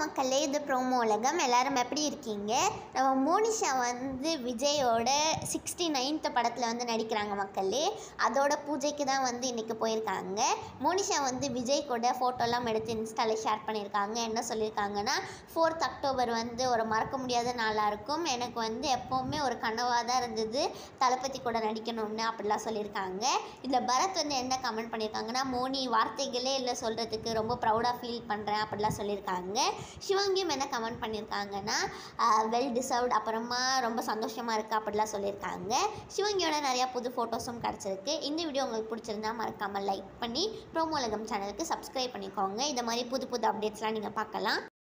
மக்களே இது ப்ரோமோ உலகம் எல்லாரும் எப்படி இருக்கீங்க நம்ம மோனிஷா வந்து விஜயோட சிக்ஸ்டி நைன்த் படத்தில் வந்து நடிக்கிறாங்க மக்களே அதோட பூஜைக்கு தான் வந்து இன்றைக்கி போயிருக்காங்க மோனிஷா வந்து விஜய் கூட ஃபோட்டோலாம் எடுத்து இன்ஸ்டாவில் ஷேர் பண்ணியிருக்காங்க என்ன சொல்லியிருக்காங்கன்னா ஃபோர்த் அக்டோபர் வந்து ஒரு மறக்க முடியாத நாளாக இருக்கும் எனக்கு வந்து எப்போவுமே ஒரு கனவாக தான் இருந்தது தளபதி கூட நடிக்கணும்னு அப்படிலாம் சொல்லியிருக்காங்க இதில் பரத் வந்து என்ன கமெண்ட் பண்ணியிருக்காங்கன்னா மோனி வார்த்தைகளே இல்லை சொல்கிறதுக்கு ரொம்ப ப்ரௌடாக ஃபீல் பண்ணுறேன் அப்படிலாம் சொல்லியிருக்காங்க சிவங்கியும் என்ன கமெண்ட் பண்ணியிருக்காங்கன்னா வெல் டிசர்வ்ட் அப்புறமா ரொம்ப சந்தோஷமாக இருக்குது அப்படிலாம் சொல்லியிருக்காங்க சிவங்கியோட நிறையா புது ஃபோட்டோஸும் கிடச்சிருக்கு இந்த வீடியோ உங்களுக்கு பிடிச்சிருந்தா மறக்காமல் லைக் பண்ணி ப்ரோமோலகம் சேனலுக்கு சப்ஸ்கிரைப் பண்ணிக்கோங்க இந்த மாதிரி புது புது அப்டேட்ஸ்லாம் நீங்கள் பார்க்கலாம்